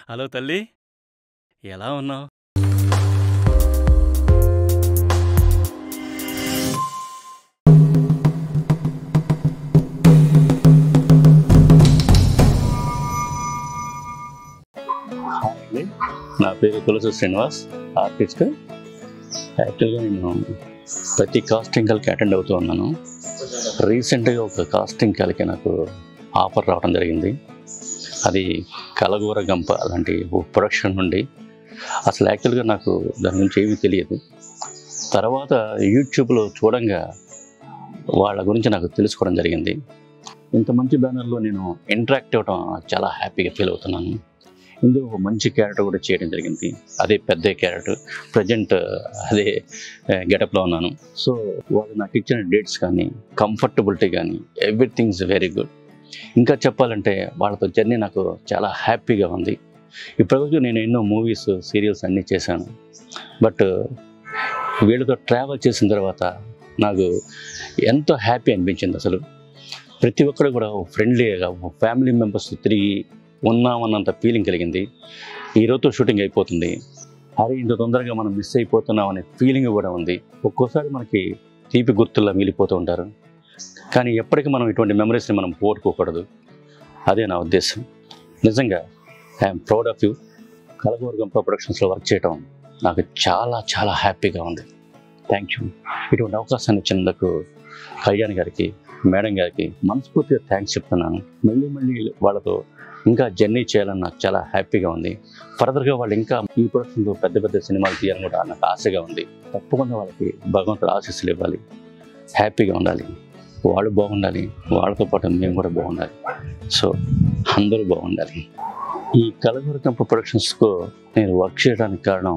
hello తల్లి ఎలా ఉన్నావు నా పేరు తులసి శ్రీనివాస్ ఆర్టిస్ట్ యాక్చువల్గా నేను ప్రతి కాస్టింగ్ కాల్కి అటెండ్ అవుతూ ఉన్నాను రీసెంట్గా ఒక కాస్టింగ్ కాల్కి నాకు ఆఫర్ రావడం జరిగింది అది కలగూర గంప అలాంటి ఓ ప్రొడక్షన్ నుండి అసలు యాక్చువల్గా నాకు దాని గురించి ఏమీ తెలియదు తర్వాత యూట్యూబ్లో చూడంగా వాళ్ళ గురించి నాకు తెలుసుకోవడం జరిగింది ఇంత మంచి బ్యానర్లో నేను ఇంటరాక్ట్ అవ్వడం చాలా హ్యాపీగా ఫీల్ అవుతున్నాను ఇందులో ఒక మంచి క్యారెక్టర్ కూడా చేయడం జరిగింది అదే పెద్ద క్యారెక్టర్ ప్రజెంట్ అదే గెటప్లో ఉన్నాను సో వాళ్ళు నాకు ఇచ్చిన డేట్స్ కానీ కంఫర్టబిలిటీ కానీ ఎవ్రీథింగ్ ఇస్ వెరీ గుడ్ ఇంకా చెప్పాలంటే వాళ్ళతో జర్నీ నాకు చాలా హ్యాపీగా ఉంది ఇప్పటివరకు నేను ఎన్నో మూవీస్ సీరియల్స్ అన్నీ చేశాను బట్ వీళ్ళతో ట్రావెల్ చేసిన తర్వాత నాకు ఎంతో హ్యాపీ అనిపించింది అసలు ప్రతి ఒక్కరు కూడా ఫ్రెండ్లీగా ఫ్యామిలీ మెంబర్స్ తిరిగి ఉన్నామన్నంత ఫీలింగ్ కలిగింది ఈరోజుతో షూటింగ్ అయిపోతుంది అరే ఇంత తొందరగా మనం మిస్ అయిపోతున్నాం అనే ఫీలింగ్ కూడా ఉంది ఒక్కోసారి మనకి తీపి గుర్తుల్లా మిగిలిపోతూ ఉంటారు కానీ ఎప్పటికీ మనం ఇటువంటి మెమరీస్ని మనం పోగొట్టుకోకూడదు అదే నా ఉద్దేశం నిజంగా ఐఎమ్ ప్రౌడ్ ఆఫ్ యూ కలగవర్గంప ప్రొడక్షన్స్లో వర్క్ చేయడం నాకు చాలా చాలా హ్యాపీగా ఉంది థ్యాంక్ యూ ఇటువంటి అవకాశాన్ని ఇచ్చినందుకు కళ్యాణ్ గారికి మేడం గారికి మనస్ఫూర్తిగా థ్యాంక్స్ చెప్తున్నాను మళ్ళీ మళ్ళీ వాళ్ళతో ఇంకా జర్నీ చేయాలని నాకు చాలా హ్యాపీగా ఉంది ఫర్దర్గా వాళ్ళు ఇంకా ఈ ప్రొడక్షన్లో పెద్ద పెద్ద సినిమాలు తీయాలని కూడా నాకు ఆశగా ఉంది తప్పకుండా వాళ్ళకి భగవంతుడు ఆశీస్సులు ఇవ్వాలి హ్యాపీగా ఉండాలి వాళ్ళు బాగుండాలి వాళ్ళతో పాటు మేము కూడా బాగుండాలి సో అందరూ బాగుండాలి ఈ కలగూరకంప ప్రొడక్షన్స్కు నేను వర్క్ చేయడానికి కారణం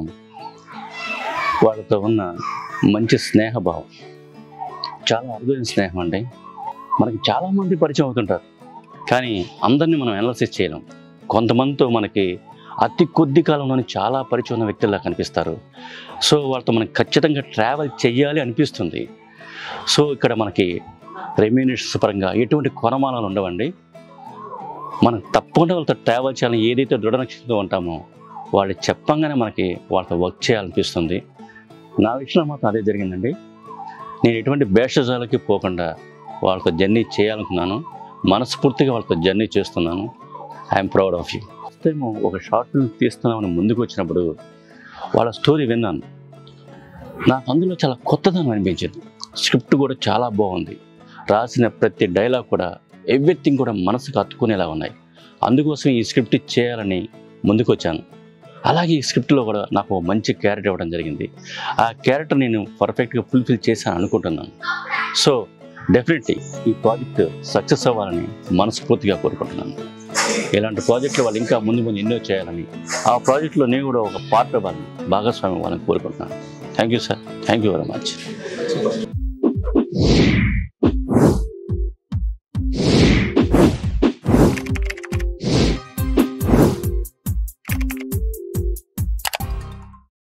వాళ్ళతో ఉన్న మంచి స్నేహభావం చాలా అరుదైన స్నేహం అండి మనకి చాలామంది పరిచయం అవుతుంటారు కానీ అందరినీ మనం అనాలసిస్ చేయలేం కొంతమందితో మనకి అతి కొద్ది కాలంలోనే చాలా పరిచయం ఉన్న వ్యక్తుల్లా కనిపిస్తారు సో వాళ్ళతో మనకి ఖచ్చితంగా ట్రావెల్ చేయాలి అనిపిస్తుంది సో ఇక్కడ మనకి రెమ్యూనేషన్స్ పరంగా ఎటువంటి కొనమానాలు ఉండవండి మనం తప్పకుండా వాళ్ళతో ట్రావెల్ చేయాలని ఏదైతే దృఢ నక్షత్రంతో ఉంటామో వాళ్ళు చెప్పంగానే మనకి వాళ్ళతో వర్క్ చేయాలనిపిస్తుంది నా విషయంలో మాత్రం అదే జరిగిందండి నేను ఎటువంటి భేషజాలకి పోకుండా వాళ్ళతో జర్నీ చేయాలనుకున్నాను మనస్ఫూర్తిగా వాళ్ళతో జర్నీ చేస్తున్నాను I'm proud of you first time ఒక షార్ట్ ఫిల్మ్ తీస్తున్నామని ముందుకు వచ్చినప్పుడు వాళ్ళ స్టోరీ విన్నాను నాకు అందులో చాలా కొత్తదనం అనిపించింది స్క్రిప్ట్ కూడా చాలా బాగుంది రాసిన ప్రతి డైలాగ్ కూడా ఎవ్రీథింగ్ కూడా మనసుకు హత్తుకునేలా ఉన్నాయి అందుకోసం ఈ స్క్రిప్ట్ చేయాలని ముందుకు వచ్చాను అలాగే ఈ స్క్రిప్ట్లో కూడా నాకు ఓ మంచి క్యారెక్టర్ ఇవ్వడం జరిగింది ఆ క్యారెక్టర్ నేను పర్ఫెక్ట్గా ఫుల్ఫిల్ చేశాను అనుకుంటున్నాను సో డెఫినెట్లీ ఈ ప్రాజెక్ట్ సక్సెస్ అవ్వాలని మనస్ఫూర్తిగా కోరుకుంటున్నాను ఇలాంటి ప్రాజెక్టులు వాళ్ళు ఇంకా ముందు ముందు ఎన్నో చేయాలని ఆ ప్రాజెక్టులో నేను కూడా ఒక పార్ట్ అవ్వాలని భాగస్వామి అవ్వాలని కోరుకుంటున్నాను thank you sir thank you very much